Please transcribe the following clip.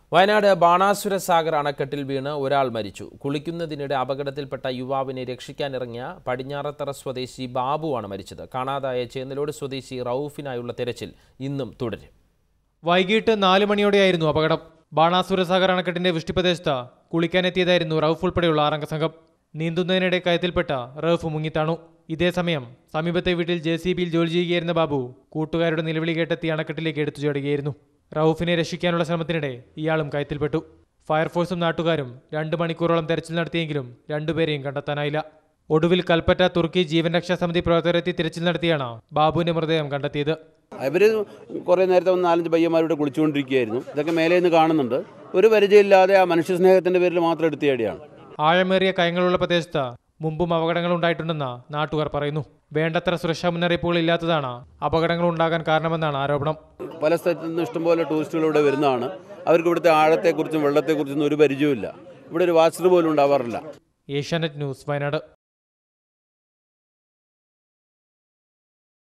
വയനാട് ബാണാസുര സാഗർ അണക്കെട്ടിൽ വീണ് ഒരാൾ മരിച്ചു കുളിക്കുന്നതിനിടെ അപകടത്തിൽപ്പെട്ട യുവാവിനെ രക്ഷിക്കാനിറങ്ങിയ പടിഞ്ഞാറത്തറ സ്വദേശി ബാബുവാണ് മരിച്ചത് കാണാതായ ചേന്നലോട് സ്വദേശി റൌഫിനായുള്ള തെരച്ചിൽ ഇന്നും തുടരും വൈകിട്ട് നാല് മണിയോടെയായിരുന്നു അപകടം ബാണാസുരസാഗർ അണക്കെട്ടിന്റെ വൃഷ്ടിപ്രദേശത്ത് കുളിക്കാനെത്തിയതായിരുന്നു റൌഫ് ഉൾപ്പെടെയുള്ള ആറംഗ സംഘം നീന്തുന്നതിനിടെ കയത്തിൽപ്പെട്ട റൌഫ് മുങ്ങിത്താണു ഇതേസമയം സമീപത്തെ വീട്ടിൽ ജെ സി ബിയിൽ ജോലി ചെയ്യുകയായിരുന്ന ബാബു കൂട്ടുകാരുടെ നിലവിളി കേട്ടെത്തി അണക്കെട്ടിലേക്ക് എടുത്തു ചാടുകയായിരുന്നു റൌഫിനെ രക്ഷിക്കാനുള്ള ശ്രമത്തിനിടെ ഇയാളും കയത്തിൽപ്പെട്ടു ഫയർഫോഴ്സും നാട്ടുകാരും രണ്ട് മണിക്കൂറോളം തെരച്ചിൽ നടത്തിയെങ്കിലും രണ്ടുപേരെയും കണ്ടെത്താനായില്ല ഒടുവിൽ കൽപ്പറ്റ തുർക്കി ജീവൻ രക്ഷാ സമിതി പ്രവർത്തകരെത്തി തിരച്ചിൽ നടത്തിയാണ് ബാബുവിന്റെ മൃതദേഹം കണ്ടെത്തിയത് അവർ കുറേ നേരത്തെ ഒന്ന് നാലഞ്ച് പയ്യന്മാരുടെ കുളിച്ചുകൊണ്ടിരിക്കുകയായിരുന്നു ഇതൊക്കെ മേലെ നിന്ന് കാണുന്നുണ്ട് ഒരു പരിചയമില്ലാതെ ആ മനുഷ്യ സ്നേഹത്തിൻ്റെ പേരിൽ മാത്രം എടുത്തിയാടിയാണ് ആഴമേറിയ കയങ്ങളുള്ള പ്രദേശത്ത് മുമ്പും അപകടങ്ങൾ ഉണ്ടായിട്ടുണ്ടെന്ന് നാട്ടുകാർ പറയുന്നു വേണ്ടത്ര സുരക്ഷാ മുന്നറിയിപ്പുകൾ ഇല്ലാത്തതാണ് അപകടങ്ങൾ ഉണ്ടാകാൻ കാരണമെന്നാണ് ആരോപണം പല സ്ഥലത്തു നിന്നും ഇഷ്ടംപോലെ ടൂറിസ്റ്റുകൾ ഇവിടെ വരുന്നതാണ് അവർക്ക് ഇവിടുത്തെ ആഴത്തെക്കുറിച്ചും വെള്ളത്തെക്കുറിച്ചൊന്നും ഒരു പരിചയമില്ല ഇവിടെ ഒരു വാച്ചർ പോലും ഉണ്ടാവാറില്ല ഏഷ്യാനെറ്റ് ന്യൂസ് വയനാട്